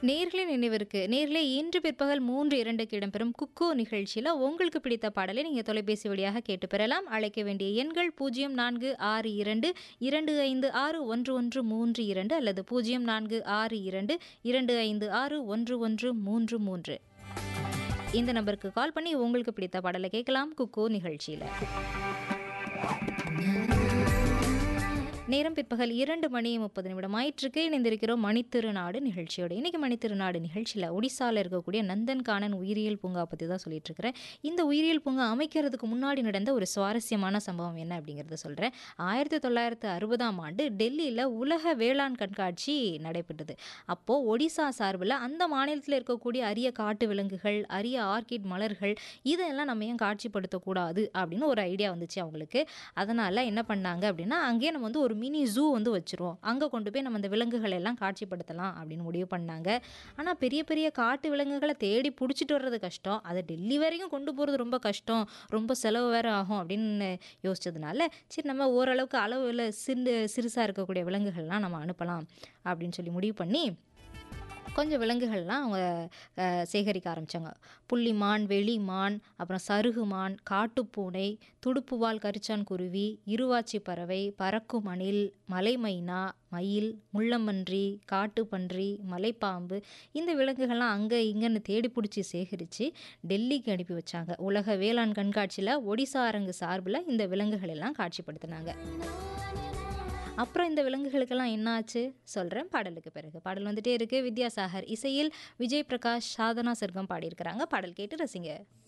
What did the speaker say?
நேர்களே நினைவிற்கு நேர்களே இன்று பிற்பகல் மூன்று இரண்டுக்கு இடம்பெறும் குக்கோ நிகழ்ச்சியில் உங்களுக்கு பிடித்த பாடலை நீங்கள் தொலைபேசி வழியாக கேட்டு பெறலாம் அழைக்க வேண்டிய எண்கள் பூஜ்ஜியம் நான்கு ஆறு இரண்டு இரண்டு ஐந்து ஆறு ஒன்று ஒன்று மூன்று இரண்டு அல்லது பூஜ்ஜியம் நான்கு ஆறு இரண்டு இரண்டு ஐந்து ஆறு ஒன்று ஒன்று மூன்று மூன்று இந்த நம்பருக்கு கால் பண்ணி உங்களுக்கு பிடித்த பாடலை கேட்கலாம் குக்கோ நிகழ்ச்சியில் நேரம் பிற்பகல் இரண்டு மணி முப்பது நிமிடம் ஆயிற்றுக்கு இணைந்திருக்கிறோம் மணித்திருநாடு நிகழ்ச்சியோட இன்னைக்கு மணித்திருநாடு நிகழ்ச்சியில் ஒடிசாவில் இருக்கக்கூடிய நந்தன்கானன் உயிரியல் பூங்கா பற்றி தான் சொல்லிட்டு இருக்கிறேன் இந்த உயிரியல் பூங்கா அமைக்கிறதுக்கு முன்னாடி நடந்த ஒரு சுவாரஸ்யமான சம்பவம் என்ன அப்படிங்கிறத சொல்கிறேன் ஆயிரத்தி தொள்ளாயிரத்து அறுபதாம் ஆண்டு டெல்லியில் உலக வேளாண் கண்காட்சி நடைபெற்றது அப்போது ஒடிசா சார்பில் அந்த மாநிலத்தில் இருக்கக்கூடிய அரிய காட்டு விலங்குகள் அரிய ஆர்கிட் மலர்கள் இதெல்லாம் நம்ம ஏன் காட்சிப்படுத்தக்கூடாது அப்படின்னு ஒரு ஐடியா வந்துச்சு அவங்களுக்கு அதனால் என்ன பண்ணாங்க அப்படின்னா அங்கேயே நம்ம வந்து ஒரு மினி ஜூ வந்து வச்சுருவோம் அங்கே கொண்டு போய் நம்ம அந்த விலங்குகள் எல்லாம் காட்சிப்படுத்தலாம் அப்படின்னு முடிவு பண்ணாங்க ஆனால் பெரிய பெரிய காட்டு விலங்குகளை தேடி பிடிச்சிட்டு வர்றது கஷ்டம் அதை டெல்லி வரைக்கும் கொண்டு போகிறது ரொம்ப கஷ்டம் ரொம்ப செலவு வேறு ஆகும் அப்படின்னு யோசிச்சதுனால சரி நம்ம ஓரளவுக்கு அளவில் சிறு சிறுசாக இருக்கக்கூடிய விலங்குகள்லாம் நம்ம அனுப்பலாம் அப்படின்னு சொல்லி முடிவு பண்ணி கொஞ்சம் விலங்குகள்லாம் அவங்க அஹ், சேகரிக்க ஆரம்பித்தாங்க புள்ளிமான் வெளிமான் அப்புறம் சருகுமான் காட்டுப்பூனை துடுப்புவால் கரிச்சான் குருவி இருவாச்சி பறவை பறக்கும் அணில் மலைமைனா மயில் முள்ளம்பன்றி காட்டுப்பன்றி மலைப்பாம்பு இந்த விலங்குகள்லாம் அங்கே இங்கேன்னு தேடி பிடிச்சி சேகரித்து டெல்லிக்கு அனுப்பி வச்சாங்க உலக வேளாண் கண்காட்சியில் ஒடிசா அரங்கு சார்பில் இந்த விலங்குகள் எல்லாம் காட்சிப்படுத்தினாங்க அப்புறம் இந்த விலங்குகளுக்கெல்லாம் என்னாச்சு சொல்கிறேன் பாடலுக்கு பிறகு பாடல் வந்துட்டே இருக்கு வித்யாசாகர் இசையில் விஜய் பிரகாஷ் சாதனா சர்க்கம் பாடியிருக்கிறாங்க பாடல் கேட்டு ரசிங்க